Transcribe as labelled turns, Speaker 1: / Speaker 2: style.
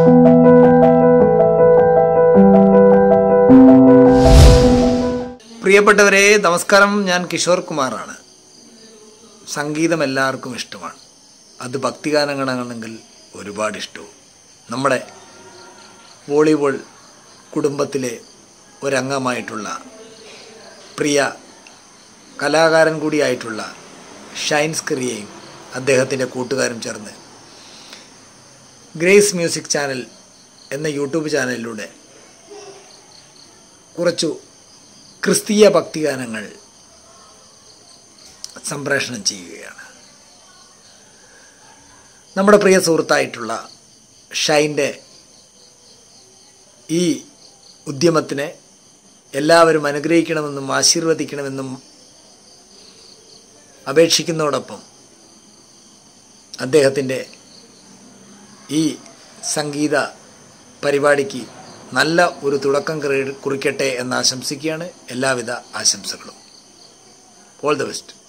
Speaker 1: പ്രിയപ്പെട്ടവരെ നമസ്കാരം ഞാൻ കിഷോർ കുമാറാണ് സംഗീതം എല്ലാവർക്കും ഇഷ്ടമാണ് അത് ഭക്തിഗാനങ്ങളാണെങ്കിൽ ഒരുപാട് ഇഷ്ടവും നമ്മുടെ വോളിബോൾ കുടുംബത്തിലെ ഒരംഗമായിട്ടുള്ള പ്രിയ കലാകാരൻ കൂടിയായിട്ടുള്ള ഷൈൻസ് കറിയയും അദ്ദേഹത്തിൻ്റെ കൂട്ടുകാരും ചേർന്ന് ഗ്രേസ് മ്യൂസിക് ചാനൽ എന്ന യൂട്യൂബ് ചാനലിലൂടെ കുറച്ചു ക്രിസ്തീയ ഭക്തിഗാനങ്ങൾ സംപ്രേഷണം ചെയ്യുകയാണ് നമ്മുടെ പ്രിയ സുഹൃത്തായിട്ടുള്ള ഷൈൻ്റെ ഈ ഉദ്യമത്തിനെ എല്ലാവരും അനുഗ്രഹിക്കണമെന്നും ആശീർവദിക്കണമെന്നും അപേക്ഷിക്കുന്നതോടൊപ്പം അദ്ദേഹത്തിൻ്റെ ഈ സംഗീത പരിപാടിക്ക് നല്ല ഒരു തുടക്കം കുറി- കുറിക്കട്ടെ എന്ന് ആശംസിക്കുകയാണ് എല്ലാവിധ ആശംസകളും ഓൾ ദ ബെസ്റ്റ്